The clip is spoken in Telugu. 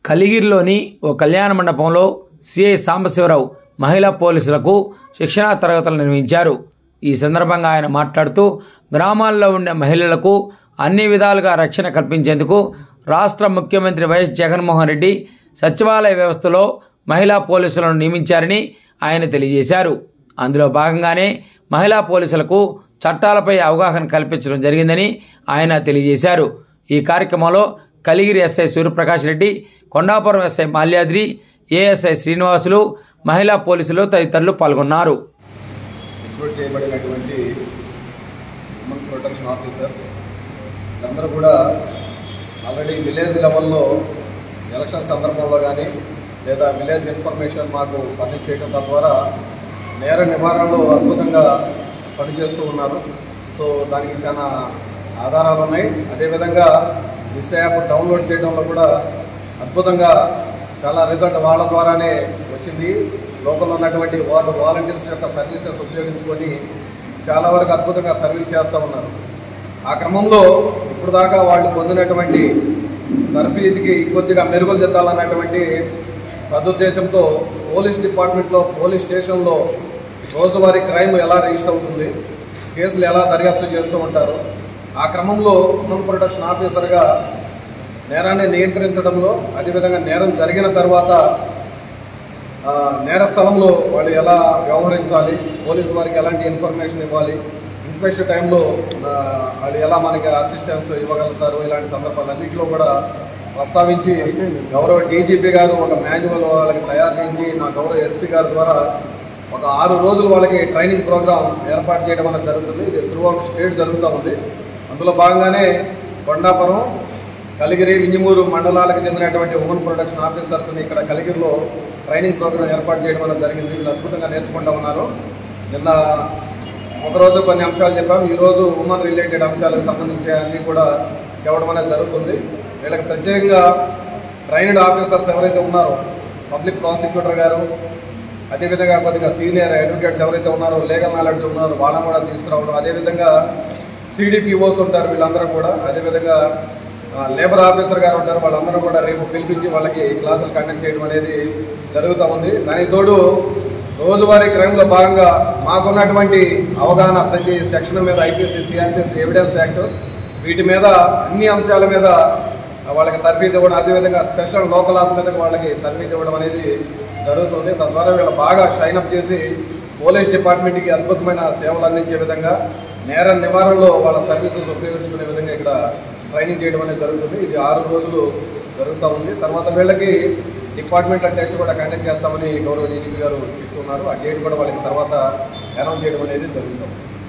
కలిగిరిలోని ఓ కళ్యాణ మండపంలో సిఐ సాంబశివరావు మహిళా పోలీసులకు శిక్షణా తరగతులు నిర్వహించారు ఈ సందర్భంగా ఆయన మాట్లాడుతూ గ్రామాల్లో ఉండే మహిళలకు అన్ని విధాలుగా రక్షణ కల్పించేందుకు రాష్ట్ర ముఖ్యమంత్రి వైఎస్ జగన్మోహన్ రెడ్డి సచివాలయ వ్యవస్థలో మహిళా పోలీసులను నియమించారని ఆయన తెలియజేశారు అందులో భాగంగానే మహిళా పోలీసులకు చట్టాలపై అవగాహన కల్పించడం జరిగిందని ఆయన తెలియజేశారు ఈ కార్యక్రమంలో Kaligiri SI Suryaprakash Reddy Kondapuram SI Malyadri ASI Srinivasulu మహిళా పోలీసులు తదితరులు పాల్గొన్నారు రిక్రూట్ చేయబడినటువంటి ఉమెన్ ప్రొటెక్షన్ ఆఫీసర్స్ వీళ్ళందరూ కూడా ఆల్రెడీ విలేజ్ లెవెల్లో ఎలక్షన్ సందర్భంలో కానీ లేదా విలేజ్ ఇన్ఫర్మేషన్ మాకు ఫర్నిష్ చేయడం తద్వారా నేర నివారణలో అద్భుతంగా పనిచేస్తూ ఉన్నారు సో దానికి చాలా ఆధారాలు ఉన్నాయి అదేవిధంగా దిశ యాప్ డౌన్లోడ్ చేయడంలో కూడా అద్భుతంగా చాలా రిజల్ట్ వాళ్ళ ద్వారానే వచ్చింది లోకల్లో ఉన్నటువంటి వార్డు వాలంటీర్స్ యొక్క సర్వీసెస్ ఉపయోగించుకొని చాలా వరకు అద్భుతంగా సర్వీస్ చేస్తూ ఉన్నారు ఆ క్రమంలో ఇప్పుడు దాకా వాళ్ళు పొందినటువంటి తర్ఫీదుకి కొద్దిగా మెరుగులు దిద్దాలన్నటువంటి సదుద్దేశంతో పోలీస్ డిపార్ట్మెంట్లో పోలీస్ స్టేషన్లో రోజువారీ క్రైమ్ ఎలా రిజిస్టర్ అవుతుంది కేసులు ఎలా దర్యాప్తు చేస్తూ ఉంటారు ఆ క్రమంలో ఉమెన్ ప్రొటెక్షన్ ఆఫీసర్గా నేరాన్ని నియంత్రించడంలో అదేవిధంగా నేరం జరిగిన తర్వాత ఆ, నేర స్థలంలో వాళ్ళు ఎలా వ్యవహరించాలి పోలీసు వారికి ఎలాంటి ఇన్ఫర్మేషన్ ఇవ్వాలి ఇన్క్వెస్ట్ టైంలో ఆ, వాళ్ళు ఎలా మనకి అసిస్టెన్స్ ఇవ్వగలుగుతారు ఇలాంటి సందర్భాలన్నింటిలో కూడా ప్రస్తావించి గౌరవ డీజీపీ గారు ఒక మాన్యువల్ వాళ్ళకి తయారు చేయించి మా గౌరవ ఎస్పీ గారి ద్వారా ఒక ఆరు రోజులు వాళ్ళకి ట్రైనింగ్ ప్రోగ్రామ్ ఏర్పాటు చేయడం అనేది జరుగుతుంది ఇది త్రూ అవుట్ స్టేట్ జరుగుతూ ఉంది అందులో భాగంగానే కొండాపురం కలిగిరి వింజమూరు మండలాలకు చెందినటువంటి ఉమెన్ ప్రొటెక్షన్ ఆఫీసర్స్ని ఇక్కడ కలిగిరిలో ట్రైనింగ్ ప్రోగ్రామ్ ఏర్పాటు చేయడం అనేది జరిగింది వీళ్ళు అద్భుతంగా నేర్చుకుంటూ ఉన్నారు నిన్న ఒకరోజు కొన్ని అంశాలు చెప్పాము ఈరోజు ఉమెన్ రిలేటెడ్ అంశాలకు సంబంధించి అన్నీ కూడా చెప్పడం అనేది జరుగుతుంది వీళ్ళకి ప్రత్యేకంగా ట్రైన్డ్ ఆఫీసర్స్ ఎవరైతే ఉన్నారో పబ్లిక్ ప్రాసిక్యూటర్ గారు అదేవిధంగా కొద్దిగా సీనియర్ అడ్వకేట్స్ ఎవరైతే ఉన్నారో లీగల్ నాలెడ్జ్ ఉన్నారో వాళ్ళని కూడా తీసుకురావడం అదేవిధంగా సిడిపిఓస్ ఉంటారు వీళ్ళందరూ కూడా అదేవిధంగా ఆ, లేబర్ ఆఫీసర్ గారు ఉంటారు వాళ్ళందరూ కూడా రేపు పిలిపించి వాళ్ళకి క్లాసులు కండక్ట్ చేయడం అనేది జరుగుతూ ఉంది దానికి తోడు రోజువారీ క్రైమ్లో భాగంగా మాకున్నటువంటి అవగాహన ప్రతి సెక్షన్ మీద ఐపీసీ సిఆర్పిసి ఎవిడెన్స్ యాక్ట్ వీటి మీద అన్ని అంశాల మీద వాళ్ళకి తర్ఫీదు ఇవ్వడం అదేవిధంగా స్పెషల్ లోకల్ లాస్ మీద వాళ్ళకి తర్ఫీదు ఇవ్వడం అనేది జరుగుతుంది తద్వారా వీళ్ళు బాగా షైనప్ చేసి పోలీస్ డిపార్ట్మెంట్కి అద్భుతమైన సేవలు అందించే విధంగా నేర నివారణలో వాళ్ళ సర్వీసెస్ ఉపయోగించుకునే విధంగా ఇక్కడ ట్రైనింగ్ చేయడం అనేది జరుగుతుంది ఇది ఆరు రోజులు జరుగుతూ ఉంది తర్వాత వీళ్ళకి డిపార్ట్మెంటల్ టెస్ట్ కూడా కండక్ట్ చేస్తామని గౌరవ డీజీపీ గారు చెప్తున్నారు ఆ డేట్ కూడా వాళ్ళకి తర్వాత అనౌన్స్ చేయడం అనేది జరుగుతుంది